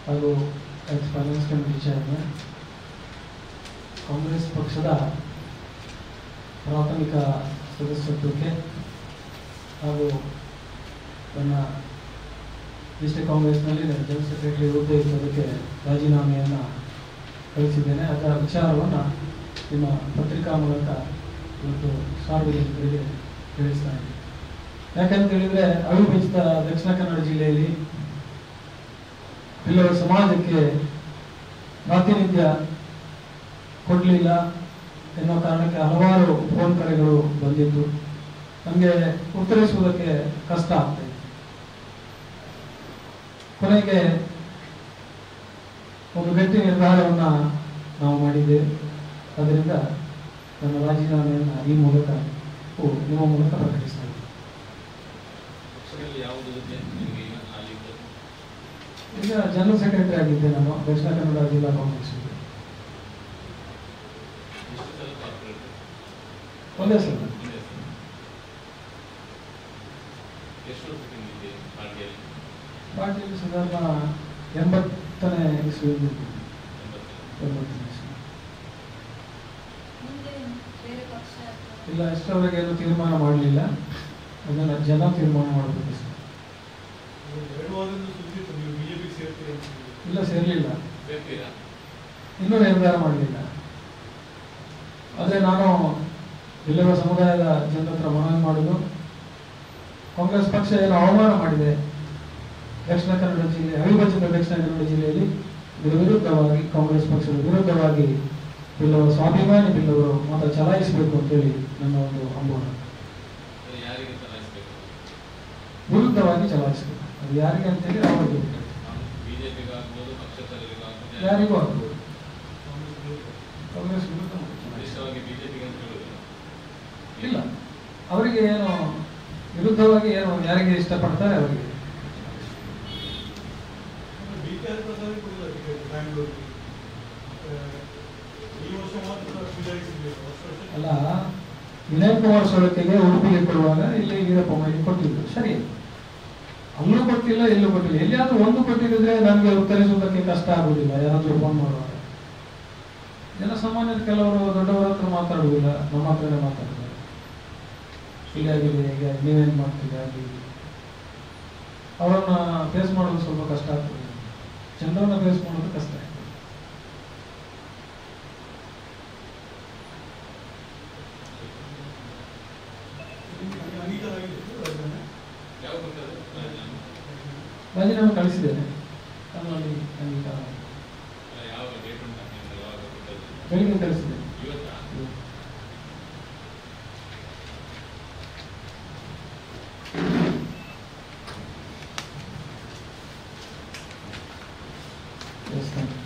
ಹಾಗೂ ex finance committee chairman Congress ಪಕ್ಷದ ಪ್ರಾಥಮಿಕ ಸದಸ್ಯತ್ವಕ್ಕೆ ಹಾಗೂ ನನ್ನ ಡಿಸ್ಟ್ರಿಕ್ಟ್ ಕಾಂಗ್ರೆಸ್ನಲ್ಲಿ ನಾನು ಜನರಲ್ ಸೆಕ್ರೆಟರಿ ಹುದ್ದೆ ಇರೋದಕ್ಕೆ ರಾಜೀನಾಮೆಯನ್ನು ಕಳಿಸಿದ್ದೇನೆ ಅದರ ವಿಚಾರವನ್ನು ನಿಮ್ಮ ಪತ್ರಿಕಾ ಮೂಲಕ ಇವತ್ತು ಸಾರ್ವಜನಿಕರಿಗೆ ತಿಳಿಸ್ತಾ ಇದ್ದೀನಿ ಯಾಕಂತ ಹೇಳಿದ್ರೆ ಅವಿಭಜಿತ ದಕ್ಷಿಣ ಕನ್ನಡ ಜಿಲ್ಲೆಯಲ್ಲಿ ಕೆಲವು ಸಮಾಜಕ್ಕೆ ಪ್ರಾತಿನಿಧ್ಯ ಕೊಡಲಿಲ್ಲ ಎನ್ನುವ ಕಾರಣಕ್ಕೆ ಹಲವಾರು ಫೋನ್ ಕರೆಗಳು ಬಂದಿತ್ತು ನಮಗೆ ಉತ್ತರಿಸುವುದಕ್ಕೆ ಕಷ್ಟ ಆಗ್ತಾ ಇತ್ತು ಕೊನೆಗೆ ಒಂದು ಗಟ್ಟಿ ನಿರ್ಧಾರವನ್ನ ನಾವು ಮಾಡಿದ್ದೇವೆ ಅದರಿಂದ ನನ್ನ ರಾಜೀನಾಮೆಯನ್ನು ಈ ಮೂಲಕ ಓ, ನಿಮ್ಮ ಮೂಲಕ ಪ್ರಕಟಿಸ್ತಾ ಇದ್ದೀನಿ ಪಕ್ಷದಲ್ಲಿ ಯಾವುದು ಹುದ್ದೆ ನಿಮಗೆ ಈಗ ಹಾಲಿ ಇರೋದು? ಈಗ ಜನರಲ್ ಸೆಕ್ರೆಟರಿ ಆಗಿದ್ದೆ ನಾನು ದಕ್ಷಿಣ ಕನ್ನಡ ಜಿಲ್ಲಾ ಕಾಂಗ್ರೆಸ್ ಎಷ್ಟು ಸಲ ಕಾರ್ಪೊರೇಟ್ ಒಂದೇ ಸಲ ಒಂದೇ ಸಲ. ಎಷ್ಟು ವರ್ಷಕ್ಕೆ ನಿಮಗೆ ಪಾರ್ಟಿಯಲ್ಲಿ ಪಾರ್ಟಿಯಲ್ಲಿ ಸಾಧಾರಣ ಎಂಬತ್ತನೇ ಇಸ್ವಿಯಲ್ಲಿ ಇದ್ದೀನಿ. ಎಂಬತ್ತು ಎಂಬತ್ತನೇ ಇಸ್ವಿ ಮುಂದೆ ಬೇರೆ ಪಕ್ಷ ಅಥವಾ ಇಲ್ಲ ಇಷ್ಟರವರೆಗೆ ಏನು ತೀರ್ಮಾನ ಮಾಡಲಿಲ್ಲ ಅದನ್ನು ಜನ ತೀರ್ಮಾನ ಮಾಡಬೇಕು ಸರ್. ಎರಡು ವಾರದಿಂದ ಸುದ್ದಿತ್ತು ನೀವು ಬಿಜೆಪಿ ಸೇರ್ತೀರಿ ಅಂತ ಹೇಳಿ. ಇಲ್ಲ ಸೇರಲಿಲ್ಲ ಸೇರ್ತೀರಾ ಇನ್ನೂ ನಿರ್ಧಾರ ಮಾಡಲಿಲ್ಲ ಆದರೆ ನಾನು ಇಲ್ಲಿರುವ ಸಮುದಾಯದ ಜನರ ಹತ್ರ ಮನವಿ ಮಾಡುವುದು ಕಾಂಗ್ರೆಸ್ ಪಕ್ಷ ಏನು ಅವಮಾನ ಮಾಡಿದೆ ದಕ್ಷಿಣ ಕನ್ನಡ ಜಿಲ್ಲೆ ಅವಿಭಜಿತ ದಕ್ಷಿಣ ಕನ್ನಡ ಜಿಲ್ಲೆಯಲ್ಲಿ ಇದರ ವಿರುದ್ಧವಾಗಿ ಕಾಂಗ್ರೆಸ್ ಪಕ್ಷದ ವಿರುದ್ಧವಾಗಿ ಬಿಲ್ಲವರು ಸ್ವಾಭಿಮಾನಿ ಬಿಲ್ಲವರು ಮತ ಚಲಾಯಿಸಬೇಕು ಅಂತೇಳಿ ನನ್ನ ಒಂದು ಅಂಬೋಣ ಅದು ಯಾರಿಗೆ ಚಲಾಯಿಸಬೇಕು ವಿರುದ್ಧವಾಗಿ ಚಲಾಯಿಸಬೇಕು ಅದು ಯಾರಿಗೆ ಅಂತೇಳಿ ಅವರಿಗೆ ಬಿಟ್ಟದ್ದು. ಬಿಜೆಪಿಗಾಗ್ಬೋದು ಪಕ್ಷದವರಿಗಾಗ್ಬೋದು ಯಾರಿಗೂ ಆಗ್ಬೋದು ಕಾಂಗ್ರೆಸ್ ವಿರುದ್ಧ. ಕಾಂಗ್ರೆಸ್ ವಿರುದ್ಧ ಚಲಾಯಿಸಬೇಕು. ನಿರ್ದಿಷ್ಟವಾಗಿ ಬಿಜೆಪಿಗೆ ಅಂತ ಹೇಳುವುದಿಲ್ಲ ಇಲ್ಲ ಅವರಿಗೆ ಏನು ವಿರುದ್ಧವಾಗಿ ಏನು ಯಾರಿಗೆ ಇಷ್ಟಪಡ್ತಾರೆ ಅವರಿಗೆ ಡಿ ಕೆ ಪ್ರಸಾದ್ ಕೊಡಿಲ್ಲ ಟಿಕೆಟ್ ಬ್ಯಾಂಗ್ಳೂರಿಗೆ ಆ, ಈ ವರ್ಷ ಮಾತ್ರ ಸುಧಾರಿಸಿರ್ಲಿಲ್ಲ ವರ್ಷ ವರ್ಷ ಅಲ್ಲ ವಿನಯ್ ಕುಮಾರ್ ಸೊರಕೆಗೆ ಉಡುಪಿಗೆ ಕೊಡುವಾಗ ಇಲ್ಲಿ ವೀರಪ್ಪ ಮೊಯ್ಲಿ ಕೊಟ್ಟಿದ್ರು ಸರಿ ಅಲ್ಲೂ ಕೊಟ್ಟಿಲ್ಲ ಎಲ್ಲೂ ಕೊಟ್ಟಿಲ್ಲ ಎಲ್ಲಿಯಾದ್ರೂ ಒಂದು ಕೊಟ್ಟಿದ್ರೆ ನನಗೆ ಉತ್ತರಿಸುವುದಕ್ಕೆ ಕಷ್ಟ ಆಗುದಿಲ್ಲ ಯಾರಾದ್ರೂ ಫೋನ್ ಮಾಡುವಾಗ ಜನಸಾಮಾನ್ಯರು ಕೆಲವರು ದೊಡ್ಡವರ ಹತ್ರ ಮಾತಾಡುವುದಿಲ್ಲ ನಮ್ಮ ಹತ್ರನೇ ಮಾತಾಡ್ತಾರೆ ಹೀಗಾಗಿದೆ ಹೀಗೆ ನೀವೇನ್ ಮಾಡ್ತೀರಿ ಹಾಗೆ ಹೀಗೆ. ಅವರನ್ನ ಫೇಸ್ ಮಾಡೋದು ಸ್ವಲ್ಪ ಕಷ್ಟ ಆಗ್ತದೆ ಜನರನ್ನ ಫೇಸ್ ಮಾಡೋದು ಕಷ್ಟ ಆಗ್ತದೆ ಅಂಗೀಕಾರವಾಗಿತ್ತು ರಾಜೀನಾಮೆ ಯಾವ ಪಕ್ಷದ ರಾಜೀನಾಮೆ? ರಾಜೀನಾಮೆ ಕಳಿಸಿದ್ದೇನೆ ನನ್ನಲ್ಲಿ ಅಂಗೀಕಾರ ಮಾಡಿ. ಅಲ್ಲ, ಯಾವ ಡೇಟ್ ಉಂಟಾ ನಿಮ್ಗೆ ಯಾವಾಗ ಕೊಟ್ಟದ್ದು? ಬೆಳಿಗ್ಗೆ ಕಳಿಸಿದ್ದೇನೆ ಇವತ್ತಾ Yes, thank you.